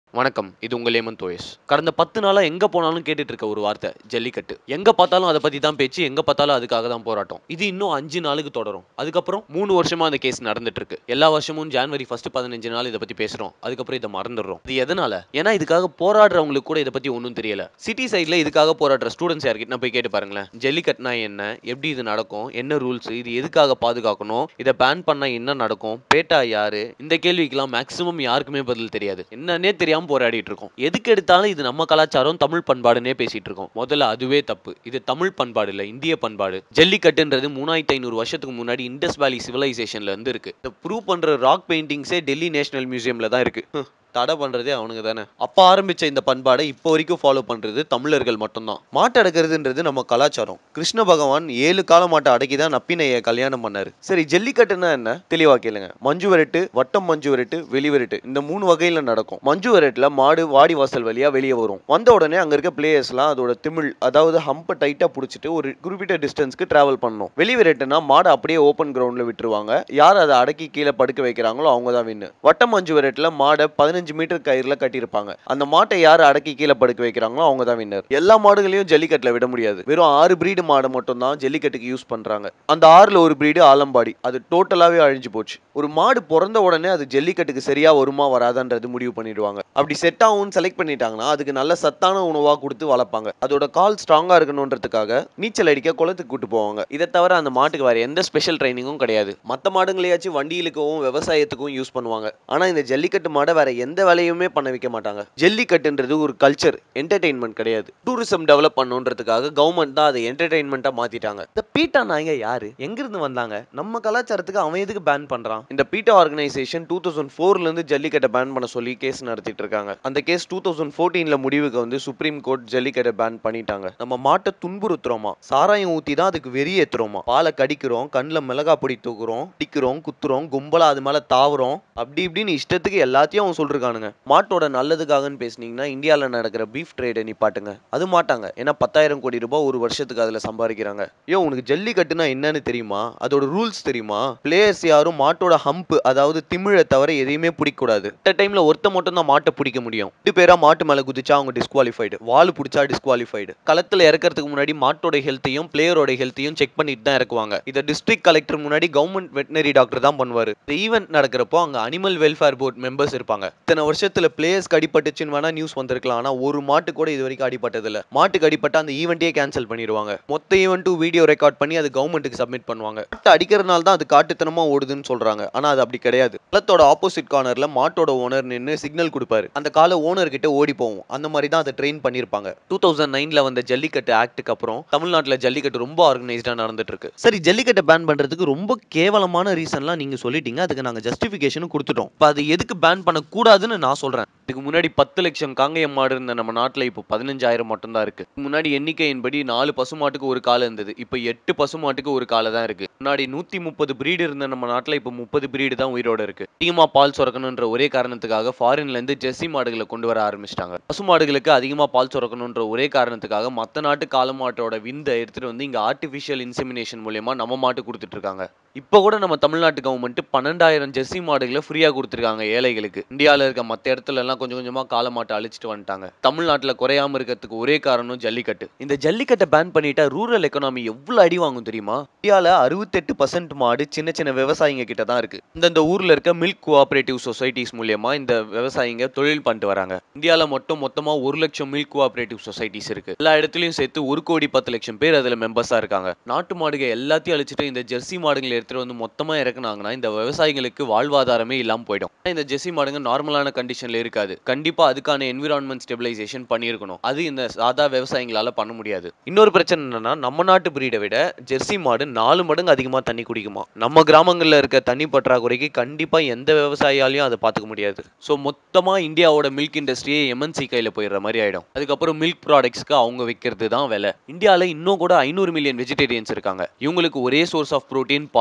வணக்கம் இது உங்கள் ஏமன் தோயஸ் கடந்த பத்து நாளா எங்க போனாலும் கேட்டுட்டு இருக்க ஒரு வார்த்தை ஜல்லிக்கட்டு எங்க பார்த்தாலும் அதை பத்தி தான் பேச்சு எங்க பார்த்தாலும் அதுக்காக தான் போராட்டம் இது இன்னும் அஞ்சு நாளுக்கு தொடரும் அதுக்கப்புறம் மூணு வருஷமா அந்த கேஸ் நடந்துட்டு இருக்கு எல்லா வருஷமும் ஜான்வரி ஃபர்ஸ்ட் பதினஞ்சு நாள் இதை பத்தி பேசுறோம் அதுக்கப்புறம் இதை மறந்துடுறோம் இது எதனால ஏன்னா இதுக்காக போராடுறவங்களுக்கு கூட இதை பத்தி ஒன்றும் தெரியல சிட்டி சைட்ல இதுக்காக போராடுற ஸ்டூடெண்ட்ஸ் யார்கிட்ட போய் கேட்டு பாருங்களேன் ஜல்லிக்கட்டுனா என்ன எப்படி இது நடக்கும் என்ன ரூல்ஸ் இது எதுக்காக பாதுகாக்கணும் இதை பேன் பண்ணா என்ன நடக்கும் பேட்டா யாரு இந்த கேள்விக்கெல்லாம் மேக்ஸிமம் யாருக்குமே பதில் தெரியாது என்னன்னே தெரியாம போராடிட்டு இருக்கோம் எதுக்கு எடுத்தாலும் இது நம்ம கலாச்சாரம் தமிழ் பண்பாடுன்னே பேசிட்டு இருக்கோம் முதல்ல அதுவே தப்பு இது தமிழ் பண்பாடு இல்ல இந்திய பண்பாடு ஜல்லிக்கட்டுன்றது மூணாயிரத்தி ஐநூறு வருஷத்துக்கு முன்னாடி இண்டஸ் வேலி சிவிலைசேஷன்ல இருந்து இருக்கு இதை ப்ரூவ் பண்ற ராக் பெயிண்டிங்ஸே டெல்லி நேஷனல் மியூசியம்ல தான் இருக்கு ஹம், தடை பண்றதே அவனுங்க தானே அப்ப ஆரம்பிச்ச இந்த பண்பாடை இப்போ வரைக்கும் ஃபாலோ பண்றது தமிழர்கள் மட்டும்தான் மாட்டை அடக்கிறதுன்றது நம்ம கலாச்சாரம் கிருஷ்ண பகவான் ஏழு கால மாட்டை அடக்கி தான் நப்பினைய கல்யாணம் பண்ணாரு சரி ஜல்லிக்கட்டுன்னா என்ன தெளிவா கேளுங்க மஞ்சு விரட்டு வட்டம் மஞ்சு விரட்டு வெளி விரட்டு இந்த மூணு வகையில நடக்கும் மஞ்சு விரட்டுல மாடு வாடி வாசல் வழியா வெளியே வரும் வந்த உடனே அங்க இருக்க பிளேயர்ஸ்லாம் அதோட திமிழ் அதாவது ஹம்பை டைட்டா பிடிச்சிட்டு ஒரு குறிப்பிட்ட டிஸ்டன்ஸ்க்கு டிராவல் பண்ணணும் வெளி விரட்டுனா மாடை அப்படியே ஓப்பன் கிரவுண்ட்ல விட்டுருவாங்க யார் அதை அடக்கி கீழே படுக்க வைக்கிறாங்களோ அவங்க தான் வின்னு வட்டம் மஞ்சு விரட்டுல மாடை பதினஞ்சு மீட்டர் கயிறுல கட்டியிருப்பாங்க அந்த மாட்டை யார் அடக்கி கீழே படுக்க வைக்கிறாங்களோ அவங்க தான் வின்னர் எல்லா மாடுகளையும் ஜல்லிக்கட்டுல விட முடியாது வெறும் ஆறு பிரீடு மாடை மட்டும் தான் ஜல்லிக்கட்டுக்கு யூஸ் பண்றாங்க அந்த ஆறுல ஒரு பிரீடு ஆலம்பாடி அது டோட்டலாவே அழிஞ்சு போச்சு ஒரு மாடு பிறந்த உடனே அது ஜல்லிக்கட்டுக்கு சரியா வருமா வராதான்றது முடிவு பண்ணிடுவாங்க அப்படி செட் ஆகும்னு செலக்ட் பண்ணிட்டாங்கன்னா அதுக்கு நல்ல சத்தான உணவா கொடுத்து வளர்ப்பாங்க அதோட கால் ஸ்ட்ராங்கா இருக்கணுன்றதுக்காக நீச்சல் அடிக்க குளத்துக்கு கூட்டு போவாங்க இதை தவிர அந்த மாட்டுக்கு வேற எந்த ஸ்பெஷல் ட்ரைனிங்கும் கிடையாது மற்ற மாடுங்களையாச்சும் வண்டி இழுக்கவும் விவசாயத்துக்கும் யூஸ் பண்ணுவாங்க ஆனா இந்த ஜல்லிக்கட்டு மாடை வேற எந்த வேலையுமே பண்ண வைக்க மாட்டாங்க ஜல்லிக்கட்டுன்றது ஒரு கல்ச்சர் என்டர்டெயின்மெண்ட் கிடையாது டூரிசம் டெவலப் பண்ணுன்றதுக்காக கவர்மெண்ட் தான் அதை என்டர்டெயின்மெண்ட்டா மாத்திட்டாங்க இந்த பீட்டா நாயங்க யாரு எங்க இருந்து வந்தாங்க நம்ம கலாச்சாரத்துக்கு அவன் எதுக்கு பேன் பண்றான் இந்த பீட்டா ஆர்கனைசேஷன் டூ தௌசண்ட் ஃபோர்ல இருந்து ஜல்லிக்கட்டை பேன் பண்ண சொல்லி கேஸ் நடத்திட்டு இருக்காங்க அந்த கேஸ் டூ தௌசண்ட் ஃபோர்டீன்ல முடிவுக்கு வந்து சுப்ரீம் கோர்ட் ஜல்லிக்கட்டை பேன் பண்ணிட்டாங்க நம்ம மாட்டை துன்புறுத்துறோமா சாராயம் ஊத்தி தான் அதுக்கு வெறி ஏத்துறோமா பாலை கடிக்கிறோம் கண்ணில் மிளகா பொடி தூக்குறோம் அடிக்கிறோம் குத்துறோம் கும்பலா அது மேல தாவுறோம் அப்படி இப்படின்னு இஷ்டத்துக்கு எல்லாத்தையும் அவன் சொல்லிருக்கானுங்க மாட்டோட நல்லதுக்காகன்னு பேசுனீங்கன்னா இந்தியால நடக்கிற பீஃப் ட்ரேடை நிப்பாட்டுங்க அது மாட்டாங்க ஏன்னா பத்தாயிரம் கோடி ரூபாய் ஒரு வருஷத்துக்கு அதுல சம்பாதிக்கிறாங்க ஐயோ உனக்கு ஜல்லிக்கட்டுனா என்னன்னு தெரியுமா அதோட ரூல்ஸ் தெரியுமா பிளேயர்ஸ் யாரும் மாட்டோட ஹம்ப் அதாவது திமிழை தவிர எதையுமே பிடிக்கக்கூடாது இந்த டைம்ல ஒருத்த மட்டும் தான் மாட்டை பிடிக்க முடியும் ரெண்டு பேரா மாட்டு மேல குதிச்சா அவங்க டிஸ்குவாலிஃபைடு வால் பிடிச்சா டிஸ்குவாலிஃபைடு களத்துல இறக்கறதுக்கு முன்னாடி மாட்டோட ஹெல்த்தையும் பிளேயரோட ஹெல்த்தையும் செக் பண்ணிட்டு தான் இறக்குவாங்க இதை டிஸ்ட்ரிக்ட் கலெக்டர் முன்னாடி கவர்மெண்ட் வெட்டினரி டாக்டர் தான் பண்ணுவாரு இந்த ஈவெண்ட் நடக்கிறப்போ அங்க அனிமல் வெல்ஃபேர் போர்ட் மெம்பர்ஸ் இருப்பாங்க இத்தனை வருஷத்துல பிளேயர்ஸ்க்கு அடிபட்டுச்சுன்னு வேணா நியூஸ் வந்திருக்கலாம் ஆனா ஒரு மாட்டு கூட இது வரைக்கும் அடிபட்டது இல்ல மாட்டுக்கு அடிபட்டா அந்த ஈவெண்ட்டே கேன்சல் பண்ணிடுவாங்க மொத்த ஈவெண்ட்டும் வீடியோ ரெக்கார்ட் பண்ணி அது கவர்மெண்ட்டுக்கு சப்மிட் பண்ணுவாங்க மாட்டை அடிக்கிறதுனால தான் அது காட்டுத்தனமா ஓடுதுன்னு சொல்றாங்க ஆனா அது அப்படி கிடையாது களத்தோட ஆப்போசிட் கார்னர்ல மாட்டோட ஓனர் நின்று சிக்னல் கொடுப்பாரு அந்த கால ஓனர் கிட்ட ஓடி போகும் அந்த மாதிரி தான் அதை ட்ரெயின் பண்ணிருப்பாங்க டூ தௌசண்ட் நைன்ல வந்த ஜல்லிக்கட்டு ஆக்டுக்கு அப்புறம் தமிழ்நாட்டுல ஜல்லிக்கட்டு ரொம்ப ஆர்கனைஸ்டா நடந்துட்டு இருக்கு சரி ஜல்லிக்கட்டை பேன் பண்றதுக்கு ரொம்ப கேவலமான ரீசன்லாம் நீங்க சொல்லிட்டீங்க அதுக்கு நாங்க ஜஸ்டிபிகேஷனும் கொடுத்துட்டோம் இப்போ அது எதுக்கு பேன் பண்ணக்கூடாதுன்னு நான் சொல்றேன் இதுக்கு முன்னாடி பத்து லட்சம் காங்கேயம் மாடு இருந்த நம்ம நாட்டுல இப்போ பதினஞ்சாயிரம் மட்டும்தான் இருக்கு முன்னாடி எண்ணிக்கையின்படி நாலு பசுமாட்டுக்கு ஒரு காலை இருந்தது இப்போ எட்டு பசுமாட்டுக்கு ஒரு காலை தான் இருக்கு முன்னாடி நூத்தி முப்பது பிரீடு இருந்த நம்ம நாட்டுல இப்போ முப்பது பிரீடு தான் உயிரோட இருக்கு அதிகமா பால் சுரக்கணுன்ற ஒரே காரணத்துக்காக ஃபாரின்ல இருந்து ஜெர்சி மாடுகளை கொண்டு வர ஆரம்பிச்சிட்டாங்க பசு மாடுகளுக்கு அதிகமா பால் சுரக்கணுன்ற ஒரே காரணத்துக்காக மத்த நாட்டு காளை மாட்டோட விந்தை எடுத்துட்டு வந்து இங்க ஆர்டிஃபிஷியல் இன்செமினேஷன் மூலியமா நம்ம மாட்டு கொடுத்துட்டு இருக்காங்க இப்போ கூட நம்ம தமிழ்நாட்டு கவர்மெண்ட் பன்னெண்டாயிரம் ஜெர்சி மாடுகளை ஃப்ரீயா கொடுத்துருக்காங்க ஏழைகளுக்கு இந்தியாவில் இருக்க மற்ற இடத்துல எல்லாம் கொஞ்சம் கொஞ்சமா காளை மாட்டை அழிச்சிட்டு வந்துட்டாங்க தமிழ்நாட்டில் குறையாம இருக்கிறதுக்கு ஒரே காரணம் ஜல்லிக்கட்டு இந்த ஜல்லிக்கட்டை பேன் பண்ணிட்டா ரூரல் எக்கனாமி எவ்வளவு அடி வாங்கும் தெரியுமா இந்தியாவில் அறுபத்தெட்டு பர்சன்ட் மாடு சின்ன சின்ன விவசாயிங்க கிட்ட தான் இருக்கு இந்தந்த ஊர்ல இருக்க மில்க் கோஆபரேட்டிவ் சொசைட்டிஸ் மூலியமா இந்த விவசாயிங்க தொழில் பண்ணிட்டு வராங்க இந்தியாவில் மட்டும் மொத்தமா ஒரு லட்சம் மில்க் கோஆபரேட்டிவ் சொசைட்டிஸ் இருக்கு எல்லா இடத்துலயும் சேர்த்து ஒரு கோடி பத்து லட்சம் பேர் அதுல மெம்பர்ஸா இருக்காங்க நாட்டு மாடுக எல்லாத்தையும் அழிச்சிட்டு இந்த ஜெர்சி மாடுகளை எடுத்துட்டு வந்து மொத்தமா இறக்குனாங்கன்னா இந்த விவசாயிகளுக்கு வாழ்வாதாரமே இல்லாம போயிடும் ஆனா இந்த ஜெர்சி மாடுங்க நார்மலான கண்டிஷன்ல இருக்காது கண்டிப்பா அதுக்கான என்விரான்மெண்ட் ஸ்டெபிலைசேஷன் பண்ணியிருக்கணும் அது இந்த சாதா விவசாயிகளால பண்ண முடியாது இன்னொரு பிரச்சனை என்னன்னா நம்ம நாட்டு பிரீடை விட ஜெர்சி மாடு நாலு மடங்கு அதிகமா தண்ணி குடிக்குமா நம்ம கிராமங்கள்ல இருக்க தண்ணி பற்றாக்குறைக்கு கண்டிப்பா எந்த விவசாயியாலையும் அதை பார்த்துக்க முடியாது ஸோ மொத்தமா இந்தியாவோட மில்க் இண்டஸ்ட்ரியே எம்என்சி கையில போயிடுற மாதிரி ஆயிடும் அதுக்கப்புறம் மில்க் ப்ராடக்ட்ஸ்க்கு அவங்க விற்கிறது தான் விலை இந்தியாவில் இன்னும் கூட ஐநூறு மில்லியன் வெஜிடேரியன்ஸ் இருக்காங்க இவங்களுக்கு ஒரே சோர்ஸ் ஆஃப் புரோட்டீன் பால் தான்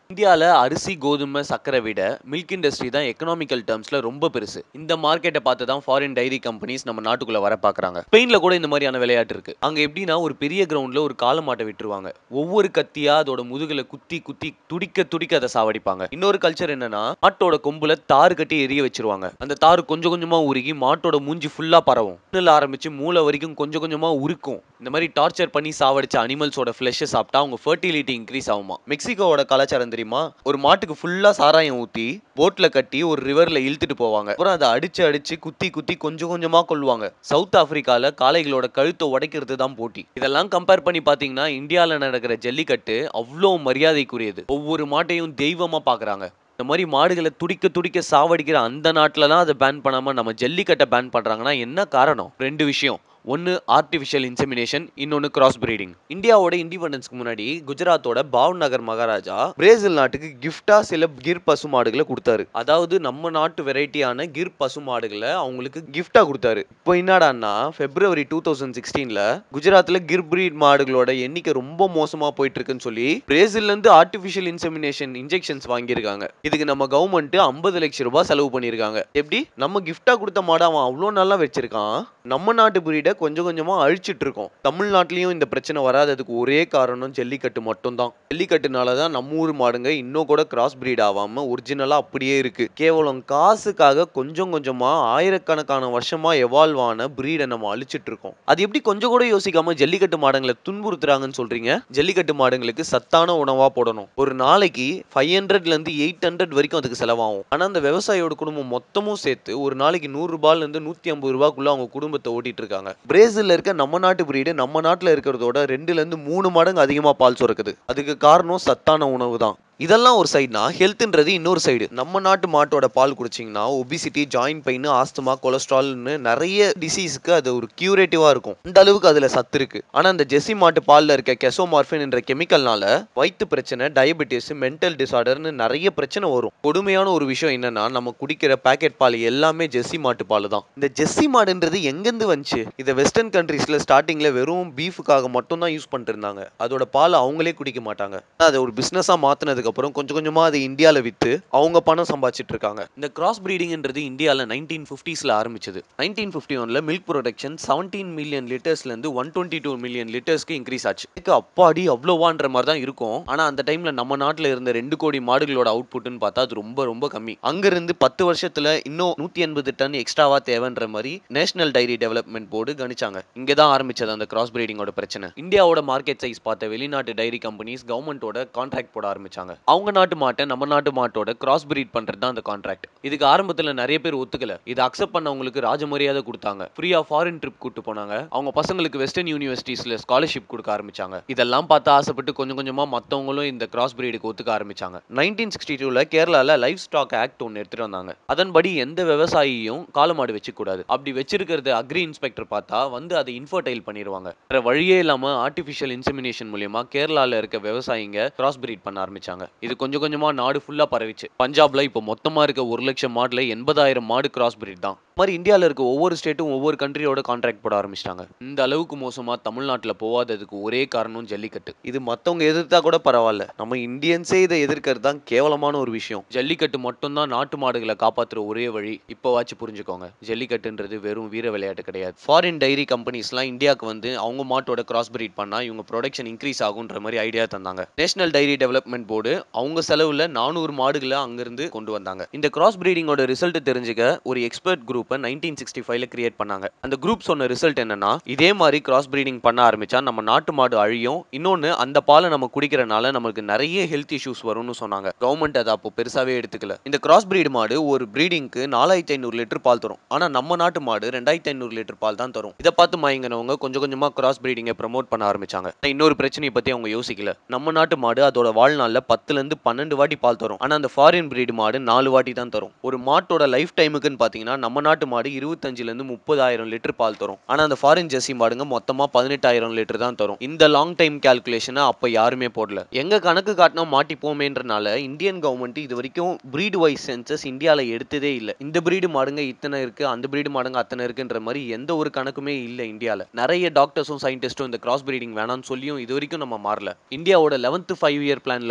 இந்தியாவில் அரிசி கோதுமை சக்கரை விட மில்க் இண்டஸ்ட்ரி தான் எக்கனாமிக்கல் டேர்ம்ஸில் ரொம்ப பெருசு இந்த மார்க்கெட்டை பார்த்து தான் ஃபாரின் டைரி கம்பெனிஸ் நம்ம நாட்டுக்குள்ளே வர பார்க்குறாங்க ஸ்பெயினில் கூட இந்த மாதிரியான விளையாட்டு இருக்கு அங்கே எப்படின்னா ஒரு பெரிய கிரவுண்டில் ஒரு காளை மாட்டை விட்டுருவாங்க ஒவ்வொரு கத்தியா அதோட முதுகில் குத்தி குத்தி துடிக்க துடிக்க அதை சாவடிப்பாங்க இன்னொரு கல்ச்சர் என்னன்னா மாட்டோட கொம்புல தாறு கட்டி எரிய வச்சிருவாங்க அந்த தாறு கொஞ்சம் கொஞ்சமா உருகி மாட்டோட மூஞ்சி ஃபுல்லா பரவும் கண்ணுல ஆரம்பிச்சு மூளை வரைக்கும் கொஞ்சம் கொஞ்சமா உருக்கும் இந்த மாதிரி டார்ச்சர் பண்ணி சாவடிச்ச அனிமல்ஸோட ஃபிளஷை சாப்பிட்டா அவங்க ஃபர்டிலிட்டி இன்க்ரீஸ் ஆகுமா மெக்சிகோவோட கலாச்சாரம் தெரியுமா ஒரு மாட்டுக்கு ஃபுல்லா சாராயம் ஊத்தி போட்ல கட்டி ஒரு ரிவர்ல இழுத்துட்டு போவாங்க அப்புறம் அதை அடிச்சு அடிச்சு குத்தி குத்தி கொஞ்சம் கொஞ்சமா கொல்லுவாங்க சவுத் ஆப்பிரிக்கால காளைகளோட கழுத்தை உடைக்கிறது தான் போட்டி இதெல்லாம் கம்பேர் பண்ணி பாத்தீங்கன்னா இந்தியால நடக்கிற ஜல்லிக்கட்டு அவ்வளோ மரியாதைக்குரியது ஒவ்வொரு மாட்டையும் தெய்வமா பாக்குறாங்க இந்த மாதிரி மாடுகளை துடிக்க துடிக்க சாவடிக்கிற அந்த நாட்டில் தான் அதை பேன் பண்ணாமல் நம்ம ஜல்லிக்கட்டை பேன் பண்ணுறாங்கன்னா என்ன காரணம் ரெண்டு விஷயம் ஒன்று ஆர்டிஃபிஷியல் இன்செமினேஷன் இன்னொன்று கிராஸ் பிரீடிங் இந்தியாவோட இண்டிபெண்டன்ஸ்க்கு முன்னாடி குஜராத்தோட பாவ் நகர் மகாராஜா பிரேசில் நாட்டுக்கு கிஃப்டா சில கிர் பசு மாடுகளை கொடுத்தாரு அதாவது நம்ம நாட்டு வெரைட்டியான கிர் பசு மாடுகளை அவங்களுக்கு கிஃப்டா கொடுத்தாரு இப்போ என்னடான்னா பிப்ரவரி டூ தௌசண்ட் சிக்ஸ்டீன்ல குஜராத்ல கிர் பிரீட் மாடுகளோட எண்ணிக்கை ரொம்ப மோசமா போயிட்டு இருக்குன்னு சொல்லி பிரேசில்ல இருந்து ஆர்டிஃபிஷியல் இன்செமினேஷன் இன்ஜெக்ஷன்ஸ் வாங்கியிருக்காங்க இதுக்கு நம்ம கவர்மெண்ட் ஐம்பது லட்சம் ரூபாய் செலவு பண்ணியிருக்காங்க எப்படி நம்ம கிஃப்டா கொடுத்த மாடு அவன் அவ்வளோ நல்லா வச்சிருக்கான் நம்ம நாட்டு பிரீடை கொஞ்சம் கொஞ்சமா அழிச்சிட்டு இருக்கோம் தமிழ்நாட்டிலையும் இந்த பிரச்சனை வராததுக்கு ஒரே காரணம் ஜல்லிக்கட்டு மட்டும்தான் ஜல்லிக்கட்டுனால தான் நம்ம ஊர் மாடுங்க இன்னும் கூட கிராஸ் பிரீட் ஆகாம ஒரிஜினலா அப்படியே இருக்கு கேவலம் காசுக்காக கொஞ்சம் கொஞ்சமா ஆயிரக்கணக்கான வருஷமா எவால்வ் ஆன பிரீடை நம்ம அழிச்சிட்டு இருக்கோம் அது எப்படி கொஞ்சம் கூட யோசிக்காம ஜல்லிக்கட்டு மாடுங்களை துன்புறுத்துறாங்கன்னு சொல்றீங்க ஜல்லிக்கட்டு மாடுங்களுக்கு சத்தான உணவா போடணும் ஒரு நாளைக்கு ஃபைவ் ஹண்ட்ரட்ல இருந்து எயிட் ஹண்ட்ரட் வரைக்கும் அதுக்கு செலவாகும் ஆனா அந்த விவசாயியோட குடும்பம் மொத்தமும் சேர்த்து ஒரு நாளைக்கு நூறு ரூபாயில இருந்து நூத்தி ஐம்பது ரூபாய்க்குள்ள அவங்க குடும்பத்தை ஓட்டிட்டு இருக்காங்க பிரேசில்ல இருக்க நம்ம நாட்டு பிரீடு நம்ம நாட்டுல இருக்கிறதோட ரெண்டுல இருந்து மூணு மடங்கு அதிகமா பால் சுரக்குது அதுக்கு காரணம் சத்தான உணவு தான் இதெல்லாம் ஒரு சைடுனா ஹெல்த்ன்றது இன்னொரு சைடு நம்ம நாட்டு மாட்டோட பால் குடிச்சிங்கன்னா ஒபிசிட்டி ஜாயின்ட் பெயின் ஆஸ்துமா கொலஸ்ட்ரால்னு நிறைய டிசீஸ்க்கு அது ஒரு கியூரேட்டிவா இருக்கும் இந்த அளவுக்கு அதுல சத்து இருக்கு ஆனா இந்த ஜெர்சி மாட்டு பால்ல இருக்க கெசோமார்பின் என்ற கெமிக்கல்னால வயிற்று பிரச்சனை டயபெட்டிஸ் மென்டல் டிசார்டர்னு நிறைய பிரச்சனை வரும் கொடுமையான ஒரு விஷயம் என்னன்னா நம்ம குடிக்கிற பாக்கெட் பால் எல்லாமே ஜெர்சி மாட்டு பால் தான் இந்த ஜெர்சி மாடுன்றது எங்கேருந்து வந்துச்சு இதை வெஸ்டர்ன் கண்ட்ரீஸ்ல ஸ்டார்டிங்ல வெறும் பீஃபுக்காக மட்டும் தான் யூஸ் பண்ணிட்டு இருந்தாங்க அதோட பால் அவங்களே குடிக்க மாட்டாங்க ஆனா அதை ஒரு பிசினஸா மாத்தினதுக்கு அப்புறம் கொஞ்சம் கொஞ்சமா அதை இந்தியால வித்து அவங்க பணம் சம்பாதிச்சிட்டு இருக்காங்க இந்த கிராஸ் பிரீடிங்ன்றது இந்தியால நைன்டீன் ஃபிஃப்டிஸ்ல ஆரம்பிச்சது நைன்டீன் ஃபிஃப்டி ஒன்ல மில்க் ப்ரொடக்ஷன் செவன்டீன் மில்லியன் லிட்டர்ஸ்ல இருந்து ஒன் டுவெண்ட்டி டூ மில்லியன் லிட்டர்ஸ்க்கு இன்க்ரீஸ் ஆச்சு இதுக்கு அப்பாடி அவ்வளோவான்ற மாதிரி தான் இருக்கும் ஆனா அந்த டைம்ல நம்ம நாட்டுல இருந்த ரெண்டு கோடி மாடுகளோட அவுட்புட்னு பார்த்தா அது ரொம்ப ரொம்ப கம்மி அங்க இருந்து பத்து வருஷத்துல இன்னும் நூத்தி எண்பது டன் எக்ஸ்ட்ராவா தேவைன்ற மாதிரி நேஷனல் டைரி டெவலப்மெண்ட் போர்டு கணிச்சாங்க இங்க தான் ஆரம்பிச்சது அந்த கிராஸ் பிரீடிங்கோட பிரச்சனை இந்தியாவோட மார்க்கெட் சைஸ் பார்த்த வெளிநாட்டு டைரி கம்பெனிஸ் கவர்மெண்டோட கான்ட்ராக்ட் போட ஆரம்பிச்சாங்க அவங்க நாட்டு மாட்டை நம்ம நாட்டு மாட்டோட கிராஸ் பிரீட் பண்றது தான் அந்த கான்ட்ராக்ட் இதுக்கு ஆரம்பத்துல நிறைய பேர் ஒத்துக்கல இதை அக்செப்ட் பண்ணவங்களுக்கு ராஜமரியாதை கொடுத்தாங்க ஃப்ரீயா ஃபாரின் ட்ரிப் கூட்டு போனாங்க அவங்க பசங்களுக்கு வெஸ்டர்ன் யூனிவர்சிட்டிஸ்ல ஸ்காலர்ஷிப் கொடுக்க ஆரம்பிச்சாங்க இதெல்லாம் பார்த்து ஆசைப்பட்டு கொஞ்சம் கொஞ்சமா மத்தவங்களும் இந்த கிராஸ் பிரீடுக்கு ஒத்துக்க ஆரம்பிச்சாங்க நைன்டீன் சிக்ஸ்டி டூல கேரளால லைஃப் ஸ்டாக் ஆக்ட் ஒன்று எடுத்துட்டு வந்தாங்க அதன்படி எந்த விவசாயியும் காலமாடு வச்சுக்க கூடாது அப்படி வச்சிருக்கிறது அக்ரி இன்ஸ்பெக்டர் பார்த்தா வந்து அதை இன்ஃபர்டைல் பண்ணிடுவாங்க வேற வழியே இல்லாம ஆர்டிஃபிஷியல் இன்செமினேஷன் மூலியமா கேரளால இருக்க விவசாயிங்க கிராஸ் பிரீட் பண்ண ஆரம்பிச்சாங்க இது கொஞ்சம் கொஞ்சமா நாடு ஃபுல்லா பரவிச்சு பஞ்சாப்ல இப்போ மொத்தமா இருக்க ஒரு லட்சம் மாடுல எண்பதாயிரம் மாடு கிராஸ் பிரீட் தான் இந்த மாதிரி இந்தியாவில் இருக்க ஒவ்வொரு ஸ்டேட்டும் ஒவ்வொரு கண்ட்ரியோட கான்ட்ராக்ட் போட ஆரம்பிச்சிட்டாங்க இந்த அளவுக்கு மோசமா தமிழ்நாட்டில் போகாததுக்கு ஒரே காரணம் ஜல்லிக்கட்டு இது மற்றவங்க எதிர்த்தா கூட பரவாயில்ல நம்ம இந்தியன்ஸே இதை எதிர்க்கிறது தான் கேவலமான ஒரு விஷயம் ஜல்லிக்கட்டு மட்டும்தான் நாட்டு மாடுகளை காப்பாற்றுற ஒரே வழி இப்போவாச்சும் புரிஞ்சுக்கோங்க ஜல்லிக்கட்டுன்றது வெறும் வீர விளையாட்டு கிடையாது ஃபாரின் டைரி கம்பெனிஸ்லாம் இந்தியாவுக்கு வந்து அவங்க மாட்டோட கிராஸ் பிரீட் பண்ணா இவங்க ப்ரொடக்ஷன் இன்க்ரீஸ் ஆகுன்ற மாதிரி ஐடியா தந்தாங்க நேஷனல் டைரி டெவலப்மெண்ட் போர்டு அவங்க செலவுல நானூறு மாடுகளை அங்கிருந்து கொண்டு வந்தாங்க இந்த கிராஸ் பிரீடிங்கோட ரிசல்ட் தெரிஞ்சுக்க ஒரு எக்ஸ்பர்ட் குரூப்பை நைன்டீன் சிக்ஸ்டி ஃபைவ்ல கிரியேட் பண்ணாங்க அந்த குரூப் சொன்ன ரிசல்ட் என்னன்னா இதே மாதிரி கிராஸ் பிரீடிங் பண்ண ஆரம்பிச்சா நம்ம நாட்டு மாடு அழியும் இன்னொன்னு அந்த பாலை நம்ம குடிக்கிறனால நமக்கு நிறைய ஹெல்த் இஷ்யூஸ் வரும்னு சொன்னாங்க கவர்மெண்ட் அதை அப்போ பெருசாவே எடுத்துக்கல இந்த கிராஸ் பிரீடு மாடு ஒரு பிரீடிங்க்கு நாலாயிரத்தி ஐநூறு லிட்டர் பால் தரும் ஆனா நம்ம நாட்டு மாடு ரெண்டாயிரத்தி ஐநூறு லிட்டர் பால் தான் தரும் இதை பார்த்து மயங்கினவங்க கொஞ்சம் கொஞ்சமா கிராஸ் பிரீடிங்கை ப்ரமோட் பண்ண ஆரம்பிச்சாங்க ஆனா இன்னொரு பிரச்சனையை பத்தி அவங்க யோசிக்கல நம்ம நாட்டு மாடு அதோட வாழ்நாள்ல பத்துல இருந்து பன்னெண்டு வாட்டி பால் தரும் ஆனா அந்த ஃபாரின் பிரீடு மாடு நாலு வாட்டி தான் தரும் ஒரு மாட்டோட லைஃப் டைமுக்குன்னு பாத்தீங்கன்னா நம்ம நாட்டு மாடு இருபத்தஞ்சுல இருந்து முப்பதாயிரம் லிட்டர் பால் தரும் ஆனா அந்த ஃபாரின் ஜெர்சி மாடுங்க மொத்தமா பதினெட்டாயிரம் லிட்டர் தான் தரும் இந்த லாங் டைம் கால்குலேஷனை அப்ப யாருமே போடல எங்க கணக்கு காட்டினா மாட்டிப்போமேன்றனால இந்தியன் கவர்மெண்ட் இது வரைக்கும் பிரீடு வைஸ் சென்சஸ் இந்தியால எடுத்ததே இல்லை இந்த பிரீடு மாடுங்க இத்தனை இருக்கு அந்த பிரீடு மாடுங்க அத்தனை இருக்குன்ற மாதிரி எந்த ஒரு கணக்குமே இல்லை இந்தியால நிறைய டாக்டர்ஸும் சயின்டிஸ்டும் இந்த கிராஸ் பிரீடிங் வேணாம்னு சொல்லியும் இது வரைக்கும் நம்ம மாறல இந்தியாவோட லெவன்த் ஃபைவ் இயர் பிளான்ல கூட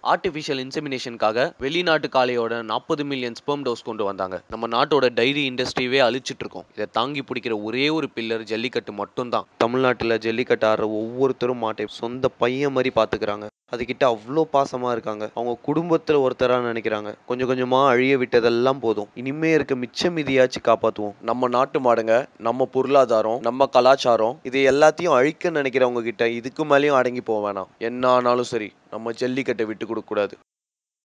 ஆர்டிஃபிஷியல் இன்செமினேஷனுக்காக வெளிநாட்டு காளையோட நாற்பது மில்லியன் ஸ்பெர்ம் டோஸ் கொண்டு வந்தாங்க நம்ம நாட்டோட டைரி இண்டஸ்ட்ரியவே அழிச்சிட்டு இருக்கோம் இதை தாங்கி பிடிக்கிற ஒரே ஒரு பில்லர் ஜல்லிக்கட்டு மட்டும்தான் தமிழ்நாட்டில் ஜல்லிக்கட்டு ஆடுற ஒவ்வொருத்தரும் மாட்டை சொந்த பையன் மாதிரி பார்த்துக்கிறாங்க அதுகிட்ட அவ்வளோ பாசமாக இருக்காங்க அவங்க குடும்பத்தில் ஒருத்தராக நினைக்கிறாங்க கொஞ்சம் கொஞ்சமாக அழிய விட்டதெல்லாம் போதும் இனிமே இருக்க மிச்ச மீதியாச்சும் காப்பாற்றுவோம் நம்ம நாட்டு மாடுங்க நம்ம பொருளாதாரம் நம்ம கலாச்சாரம் இது எல்லாத்தையும் அழிக்க நினைக்கிறவங்க கிட்ட இதுக்கு மேலேயும் அடங்கி போக வேணாம் என்ன ஆனாலும் சரி நம்ம ஜல்லிக்கட்டை விட்டு கொடுக்க கூடாது